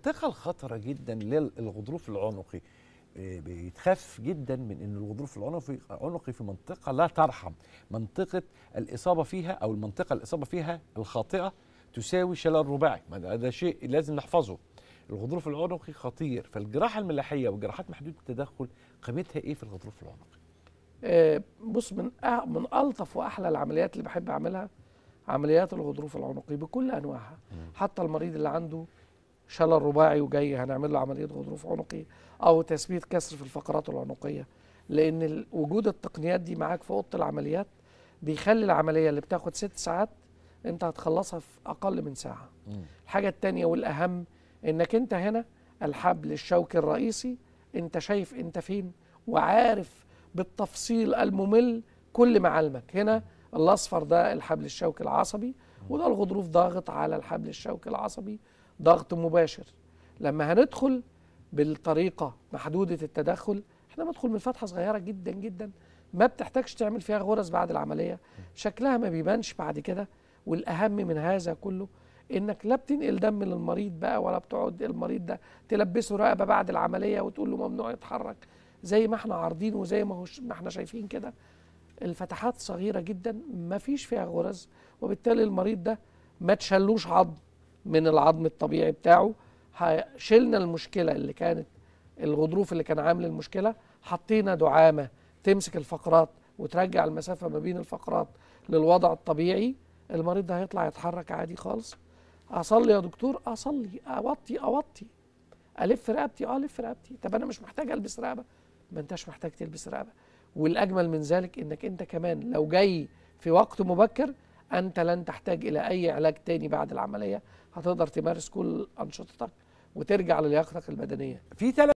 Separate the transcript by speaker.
Speaker 1: المنطقه الخطره جدا للغضروف العنقي آه، بيتخاف جدا من ان الغضروف العنقي عنقي في منطقه لا ترحم منطقه الاصابه فيها او المنطقه الاصابه فيها الخاطئه تساوي شلل رباعي ما ده ده شيء لازم نحفظه الغضروف العنقي خطير فالجراحه الملاحيه والجراحات محدوده التدخل قيمتها ايه في الغضروف العنقي
Speaker 2: آه، بص من أه من الطف واحلى العمليات اللي بحب اعملها عمليات الغضروف العنقي بكل انواعها حتى المريض اللي عنده شلل رباعي وجاي هنعمل له عمليه غضروف عنقي او تثبيت كسر في الفقرات العنقيه لان ال- وجود التقنيات دي معاك في اوضه العمليات بيخلي العمليه اللي بتاخد ست ساعات انت هتخلصها في اقل من ساعه الحاجه التانية والاهم انك انت هنا الحبل الشوكي الرئيسي انت شايف انت فين وعارف بالتفصيل الممل كل معالمك هنا الاصفر ده الحبل الشوكي العصبي وده الغضروف ضاغط على الحبل الشوكي العصبي ضغط مباشر لما هندخل بالطريقه محدوده التدخل احنا بندخل من فتحه صغيره جدا جدا ما بتحتاجش تعمل فيها غرز بعد العمليه شكلها ما بيبانش بعد كده والاهم من هذا كله انك لا بتنقل دم للمريض بقى ولا بتقعد المريض ده تلبسه رقبه بعد العمليه وتقول له ممنوع يتحرك زي ما احنا عارضين وزي ما, هو ما احنا شايفين كده الفتحات صغيره جدا ما فيش فيها غرز وبالتالي المريض ده ما تشلوش عظم من العظم الطبيعي بتاعه ه- شلنا المشكله اللي كانت الغضروف اللي كان عامل المشكله حطينا دعامه تمسك الفقرات وترجع المسافه ما بين الفقرات للوضع الطبيعي المريض ده هيطلع يتحرك عادي خالص اصلي يا دكتور اصلي اوطي اوطي الف رقبتي اه الف رقبتي طب انا مش محتاج البس رقبه ما انتش محتاج تلبس رقبه والاجمل من ذلك انك انت كمان لو جاي في وقت مبكر انت لن تحتاج الى اي علاج تاني بعد العمليه هتقدر تمارس كل انشطتك وترجع للياقتك البدنيه
Speaker 1: في ثلاث